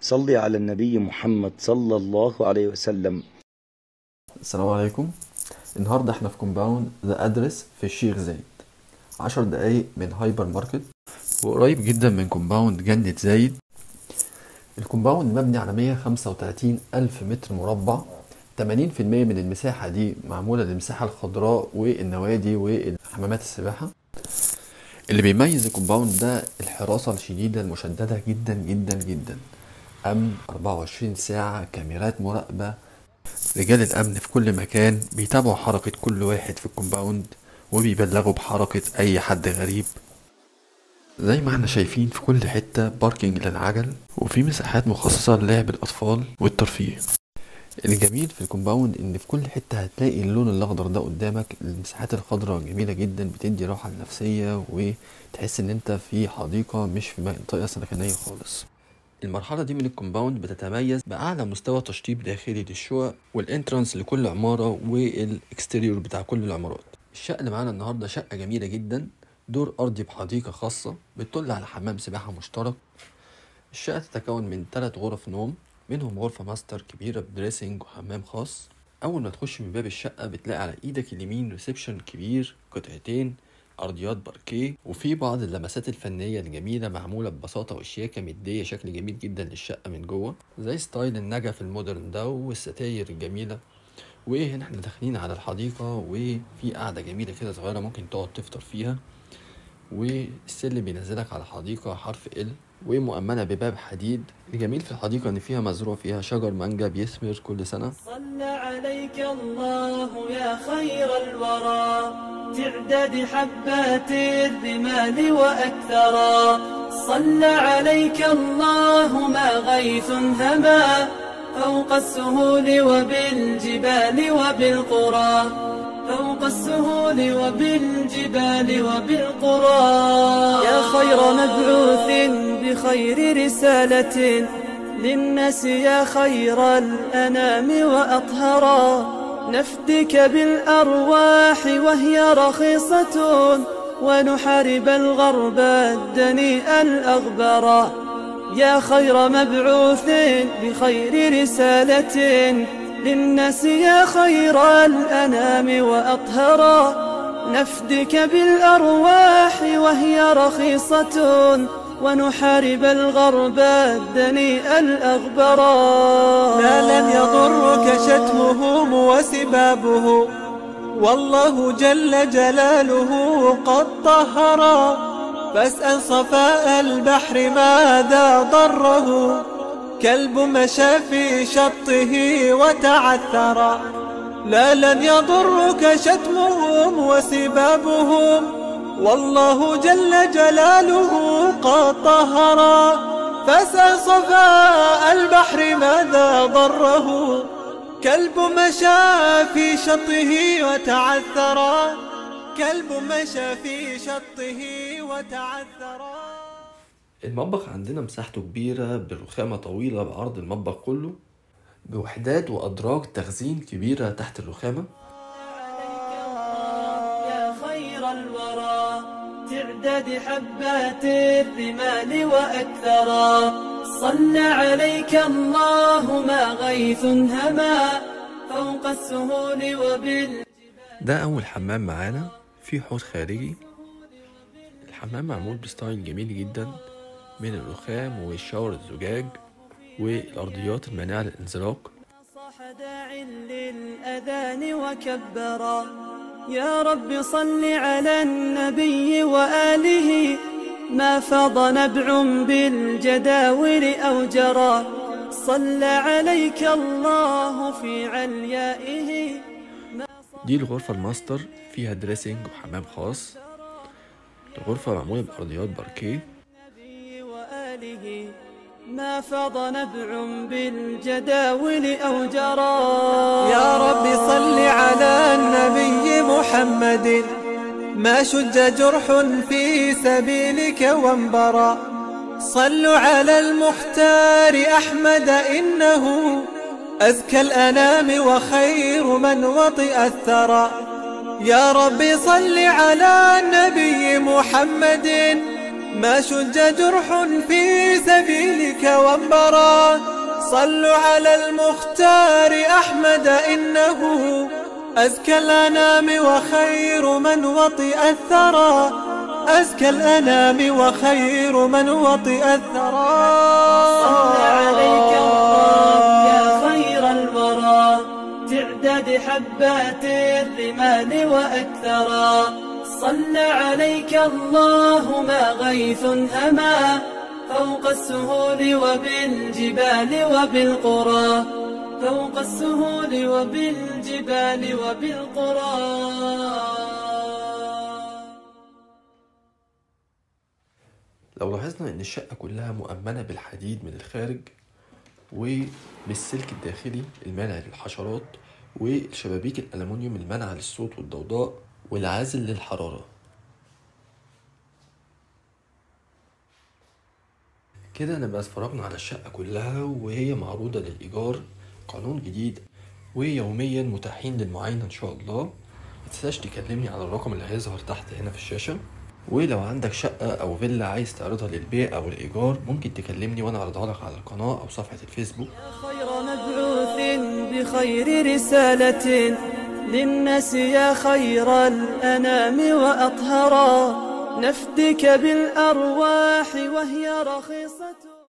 صلي على النبي محمد صلى الله عليه وسلم السلام عليكم النهاردة احنا في كومباوند ذا ادرس في الشيخ زايد عشر دقايق من هايبر ماركت وقريب جدا من كومباوند جنة زايد الكومباوند مبني على 135 ألف متر مربع 80% من المساحة دي معمولة للمساحة الخضراء والنوادي وحمامات السباحة اللي بيميز الكومباوند ده الحراسة الشديدة المشددة جدا جدا جدا أمن 24 ساعة كاميرات مراقبة رجال الأمن في كل مكان بيتابعوا حركة كل واحد في الكومباوند وبيبلغوا بحركة أي حد غريب زي ما احنا شايفين في كل حتة باركينج للعجل وفي مساحات مخصصة للعب الأطفال والترفيه الجميل في الكومباوند ان في كل حتة هتلاقي اللون الاخضر ده قدامك المساحات الخضراء جميلة جدا بتدي راحة نفسية وتحس ان انت في حديقة مش في منطقة سكنية خالص المرحلة دي من الكومباوند بتتميز بأعلى مستوى تشطيب داخلي للشقق والانترانس لكل عمارة والاكستيريور بتاع كل العمارات الشقة اللي معانا النهاردة شقة جميلة جدا دور أرضي بحديقة خاصة بتطل على حمام سباحة مشترك الشقة تتكون من ثلاث غرف نوم منهم غرفة ماستر كبيرة بدريسنج وحمام خاص أول ما تخش من باب الشقة بتلاقي على إيدك اليمين ريسبشن كبير قطعتين أرضيات باركيه وفي بعض اللمسات الفنية الجميلة معمولة ببساطة وشياكة مدية شكل جميل جدا للشقة من جوه زي ستايل النجف المودرن ده والستاير الجميلة وهنا احنا داخلين على الحديقة وفي قعدة جميلة كده صغيرة ممكن تقعد تفطر فيها والسلم بينزلك على حديقة حرف ال ومؤمنة بباب حديد الجميل في الحديقة إن فيها مزروع فيها شجر مانجا بيثمر كل سنة صلى عليك الله يا خير الورى تعداد حبات الرمال وأكثرا صلى عليك الله ما غيث هما فوق السهول وبالجبال وبالقرى فوق السهول وبالجبال وبالقرى يا خير مبعوث بخير رسالة للناس يا خير الأنام وأطهرا نفدك بالأرواح وهي رخيصة ونحارب الغرب الدنيء الأغبرا يا خير مبعوث بخير رسالة للناس يا خير الأنام وأطهرا نفدك بالأرواح وهي رخيصة ونحارب الغرب الدنيء الأغبرا لا لن يضرك شتمهم وسبابه والله جل جلاله قد طهرا فاسأل صفاء البحر ماذا ضره كلب مشى في شطه وتعثرا لا لن يضرك شتمهم وسبابهم والله جل جلاله قد طهرا فاسأل صفاء البحر ماذا ضره كلب مشى في شطه وتعثرا كلب مشى في شطه وتعثرا المطبخ عندنا مساحته كبيرة بالرخامة طويلة بعرض المطبخ كله بوحدات وأدراج تخزين كبيرة تحت الرخامة يا خير الورى تعداد حبات الرمال وأكثرا صلى عليك الله ما غيث هما فوق السهول وبال ده أول حمام معانا في حوض خارجي الحمام معمول بستايل جميل جدا من الرخام والشاور الزجاج والأرضيات المانعة للانزلاق صاح داع للأذان وكبرا يا رب صل على النبي وآله ما فاض نبع بالجداول أو جرى صلى عليك الله في عليائه ما دي الغرفة الماستر فيها دريسنج وحمام خاص الغرفة معمولة بأرضيات باركيه النبي وآله ما فاض نبع بالجداول أو جرى يا رب صل على النبي محمد ما شج جرح في سبيلك وانبرى صلوا على المختار أحمد إنه أزكى الأنام وخير من وطئ الثرى يا رب صل على النبي محمد ما شج جرح في سبيلك وانبرى صلوا على المختار أحمد إنه أزكى الأنام وخير من وطئ الثرى أزكى الأنام وخير من وطئ الثرى صلى عليك الله يا خير الورى تعداد حبات الرمال وأكثرا صلى عليك الله ما غيث هما فوق السهول وبالجبال وبالقرى فوق السهول وبالجبال وبالقرى لو لاحظنا ان الشقة كلها مؤمنة بالحديد من الخارج وبالسلك الداخلي المانع للحشرات والشبابيك الألمنيوم المانعة للصوت والضوضاء والعازل للحرارة كده نبقى اتفرجنا على الشقة كلها وهي معروضة للإيجار قانون جديد ويوميا متاحين للمعاينة إن شاء الله متنساش تكلمني على الرقم اللي هيظهر تحت هنا في الشاشة ولو عندك شقة أو فيلا عايز تعرضها للبيع أو الإيجار ممكن تكلمني وأنا أعرضها لك على القناة أو صفحة الفيسبوك خير مبعوث بخير رسالة للناس يا خير الأنام وأطهرا نفدك بالأرواح وهي رخيصة